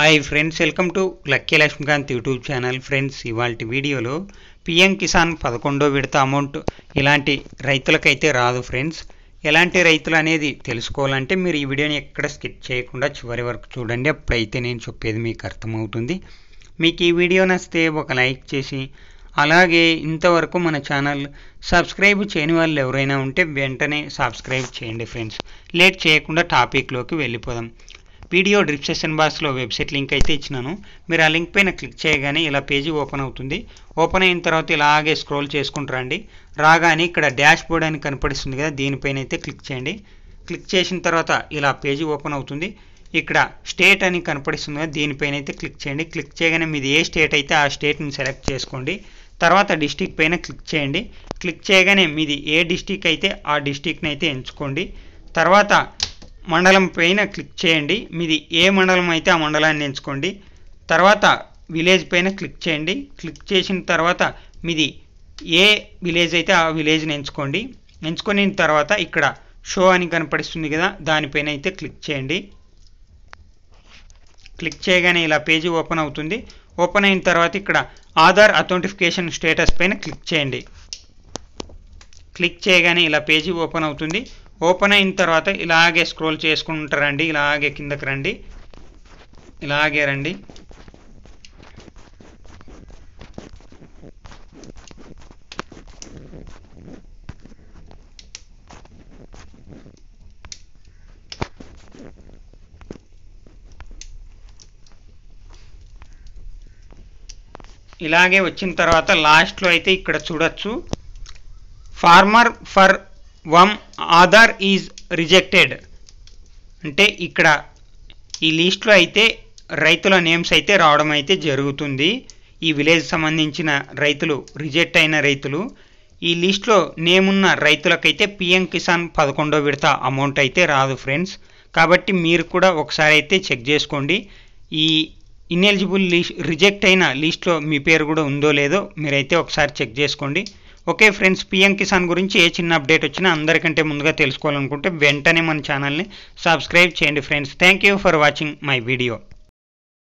hi friends welcome to lucky Lakshmikant YouTube channel friends ఇవాళ వీడియోలో PM Kisan పదకొండో విడత అమౌంట్ ఇలాంటి రైతులకైతే రాదు ఫ్రెండ్స్ ఎలాంటి రైతులు అనేది తెలుసుకోవాలంటే మీరు ఈ వీడియోని ఎక్కడ స్కిప్ చేయకుండా చివరి వరకు చూడండి అప్పుడైతే నేను చెప్పేది మీకు అర్థమవుతుంది మీకు ఈ వీడియో నచ్చితే ఒక లైక్ చేసి అలాగే ఇంతవరకు మన ఛానల్ సబ్స్క్రైబ్ చేయని వాళ్ళు ఎవరైనా ఉంటే వెంటనే సబ్స్క్రైబ్ చేయండి ఫ్రెండ్స్ లేట్ చేయకుండా టాపిక్లోకి వెళ్ళిపోదాం వీడియో డిస్క్రిప్షన్ బాక్స్లో వెబ్సైట్ లింక్ అయితే ఇచ్చినాను మీరు ఆ లింక్ పైన క్లిక్ చేయగానే ఇలా పేజీ ఓపెన్ అవుతుంది ఓపెన్ అయిన తర్వాత ఇలాగే స్క్రోల్ చేసుకుంటూ రండి రాగానే ఇక్కడ డాష్ బోర్డ్ అని కనపడిస్తుంది కదా దీనిపైన అయితే క్లిక్ చేయండి క్లిక్ చేసిన తర్వాత ఇలా పేజీ ఓపెన్ అవుతుంది ఇక్కడ స్టేట్ అని కనపడిస్తుంది కదా దీనిపైన అయితే క్లిక్ చేయండి క్లిక్ చేయగానే మీది ఏ స్టేట్ అయితే ఆ స్టేట్ని సెలెక్ట్ చేసుకోండి తర్వాత డిస్టిక్ పైన క్లిక్ చేయండి క్లిక్ చేయగానే మీది ఏ డిస్టిక్ అయితే ఆ డిస్టిక్ని అయితే ఎంచుకోండి తర్వాత మండలం పైన క్లిక్ చేయండి మీది ఏ మండలం అయితే ఆ మండలాన్ని ఎంచుకోండి తర్వాత విలేజ్ పైన క్లిక్ చేయండి క్లిక్ చేసిన తర్వాత మీది ఏ విలేజ్ అయితే ఆ విలేజ్ని ఎంచుకోండి ఎంచుకున్న తర్వాత ఇక్కడ షో అని కనపడిస్తుంది కదా దానిపైన అయితే క్లిక్ చేయండి క్లిక్ చేయగానే ఇలా పేజీ ఓపెన్ అవుతుంది ఓపెన్ అయిన తర్వాత ఇక్కడ ఆధార్ అథెంటిఫికేషన్ స్టేటస్ పైన క్లిక్ చేయండి క్లిక్ చేయగానే ఇలా పేజీ ఓపెన్ అవుతుంది ఓపెన్ అయిన తర్వాత ఇలాగే స్క్రోల్ చేసుకుంటారండి ఇలాగే కిందకి రండి ఇలాగే రండి ఇలాగే వచ్చిన తర్వాత లాస్ట్లో అయితే ఇక్కడ చూడొచ్చు farmer for whom Aadhaar is rejected అంటే ఇక్కడ ఈ లిస్ట్లో అయితే రైతుల నేమ్స్ అయితే రావడం అయితే జరుగుతుంది ఈ విలేజ్ సంబంధించిన రైతులు రిజెక్ట్ అయిన రైతులు ఈ లిస్ట్లో నేమ్ ఉన్న రైతులకైతే పిఎం కిసాన్ పదకొండో విడత అమౌంట్ అయితే రాదు ఫ్రెండ్స్ కాబట్టి మీరు కూడా ఒకసారి అయితే చెక్ చేసుకోండి ఈ ఇన్ఎలిజిబుల్ లిస్ట్ రిజెక్ట్ అయిన లిస్ట్లో మీ పేరు కూడా ఉందో లేదో మీరైతే ఒకసారి చెక్ చేసుకోండి ఓకే ఫ్రెండ్స్ పిఎం కిసాన్ గురించి ఏ చిన్న అప్డేట్ వచ్చినా అందరికంటే ముందుగా తెలుసుకోవాలనుకుంటే వెంటనే మన ఛానల్ని సబ్స్క్రైబ్ చేయండి friends thank you for watching my video